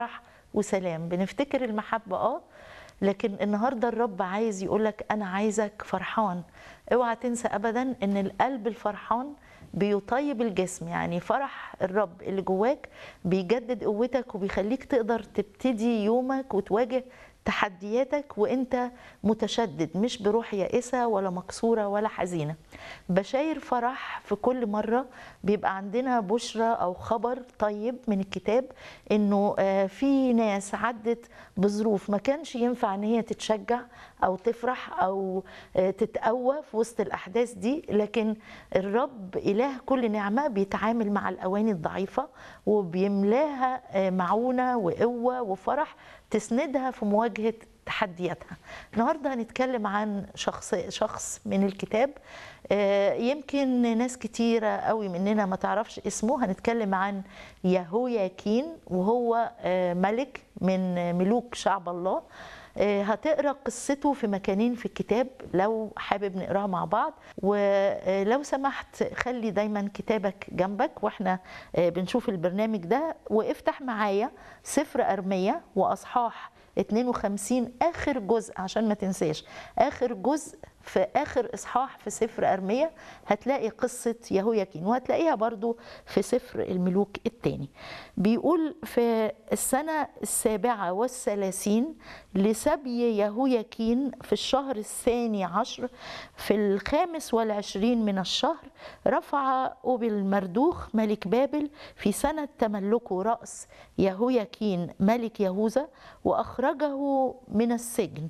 وسلام بنفتكر المحبة اه لكن النهارده الرب عايز يقولك انا عايزك فرحان اوعى تنسى ابدا ان القلب الفرحان بيطيب الجسم يعني فرح الرب اللي جواك بيجدد قوتك وبيخليك تقدر تبتدي يومك وتواجه تحدياتك وانت متشدد مش بروح يائسه ولا مكسوره ولا حزينه بشاير فرح في كل مره بيبقى عندنا بشرى او خبر طيب من الكتاب انه آه، في ناس عدت بظروف ما كانش ينفع ان هي تتشجع او تفرح او آه، تتقوى في وسط الاحداث دي لكن الرب اله كل نعمه بيتعامل مع الاواني الضعيفه وبيملاها آه، معونه وقوه وفرح تسندها في مواجهه تحدياتها النهارده هنتكلم عن شخص شخص من الكتاب آه، يمكن ناس كتيرة قوي مننا ما تعرفش اسمه هنتكلم عن يهوياكين وهو آه، ملك من ملوك شعب الله آه، هتقرا قصته في مكانين في الكتاب لو حابب نقراها مع بعض ولو سمحت خلي دايما كتابك جنبك واحنا آه، بنشوف البرنامج ده وافتح معايا سفر ارميه واصحاح 52 اخر جزء عشان ما تنساش اخر جزء في اخر اصحاح في سفر ارميه هتلاقي قصه يهوياكين وهتلاقيها برضو في سفر الملوك الثاني بيقول في السنه السابعه والثلاثين لسبي يهوياكين في الشهر الثاني عشر في الخامس والعشرين من الشهر رفع أوبل مردوخ ملك بابل في سنة تملكه رأس يهوياكين ملك يهوذا وأخرجه من السجن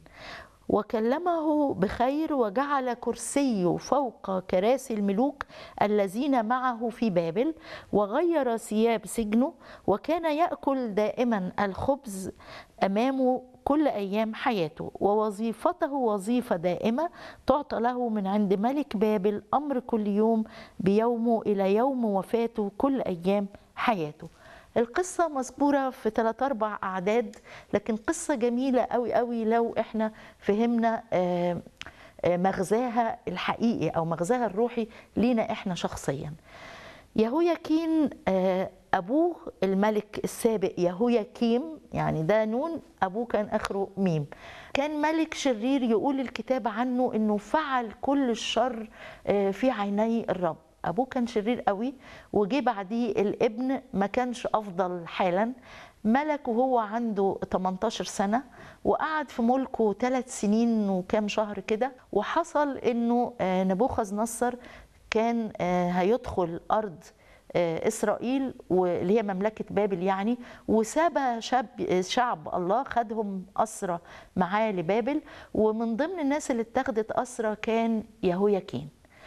وكلمه بخير وجعل كرسيه فوق كراسي الملوك الذين معه في بابل وغير ثياب سجنه وكان ياكل دائما الخبز امامه كل ايام حياته ووظيفته وظيفه دائمه تعطى له من عند ملك بابل امر كل يوم بيومه الى يوم وفاته كل ايام حياته القصة مذكورة في ثلاث أربع أعداد لكن قصة جميلة قوي قوي لو إحنا فهمنا آه، آه، مغزاها الحقيقي أو مغزاها الروحي لينا إحنا شخصيا يهوياكين آه، أبوه الملك السابق يهوياكيم يعني ده نون أبوه كان آخره ميم كان ملك شرير يقول الكتاب عنه إنه فعل كل الشر آه، في عيني الرب ابوه كان شرير قوي وجه بعديه الابن ما كانش افضل حالا ملك وهو عنده 18 سنه وقعد في ملكه ثلاث سنين وكام شهر كده وحصل انه آه، نبوخذ نصر كان آه، هيدخل ارض آه، اسرائيل واللي هي مملكه بابل يعني وساب شاب شعب الله خدهم اسرى معاه لبابل ومن ضمن الناس اللي اتخذت اسرى كان يهوياكين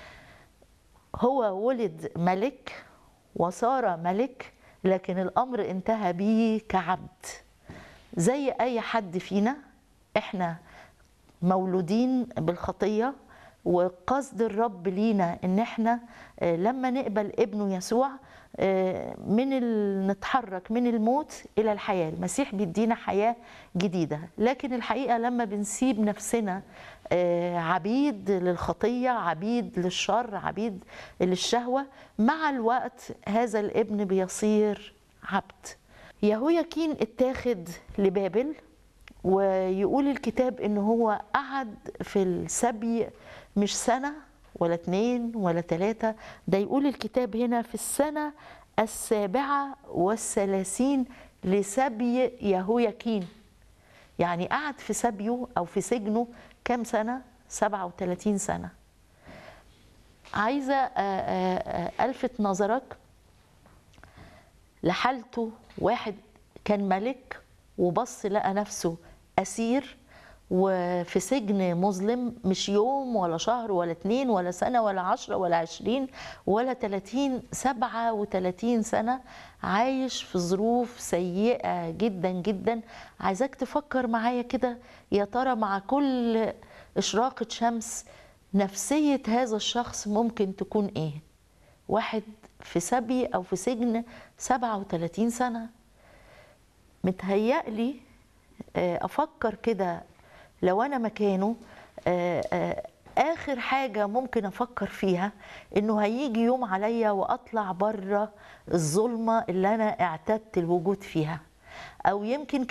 هو ولد ملك وصار ملك لكن الامر انتهى بيه كعبد زي اي حد فينا احنا مولودين بالخطيه وقصد الرب لينا ان احنا آه، لما نقبل ابنه يسوع آه، من ال... نتحرك من الموت الى الحياه المسيح بيدينا حياه جديده لكن الحقيقه لما بنسيب نفسنا آه، عبيد للخطيه عبيد للشر عبيد للشهوه مع الوقت هذا الابن بيصير عبد يهوياكين اتاخد لبابل ويقول الكتاب ان هو قعد في السبي مش سنه ولا اتنين ولا تلاته ده يقول الكتاب هنا في السنه السابعه والثلاثين لسبي يهوياكين يعني قعد في سبيه او في سجنه كام سنه 37 سنه عايزه آه، آه، آه، الفت نظرك لحالته واحد كان ملك وبص لقى نفسه أسير وفي سجن مظلم مش يوم ولا شهر ولا اتنين ولا سنة ولا عشرة ولا عشرين ولا تلاتين سبعة وتلاتين سنة عايش في ظروف سيئة جدا جدا عايزاك تفكر معايا كده يا ترى مع كل إشراقة شمس نفسية هذا الشخص ممكن تكون إيه واحد في سبي أو في سجن سبعة وتلاتين سنة متهيألي آه، افكر كده لو انا مكانه آه، آه، اخر حاجه ممكن افكر فيها انه هيجي يوم عليا واطلع بره الظلمه اللي انا اعتدت الوجود فيها او يمكن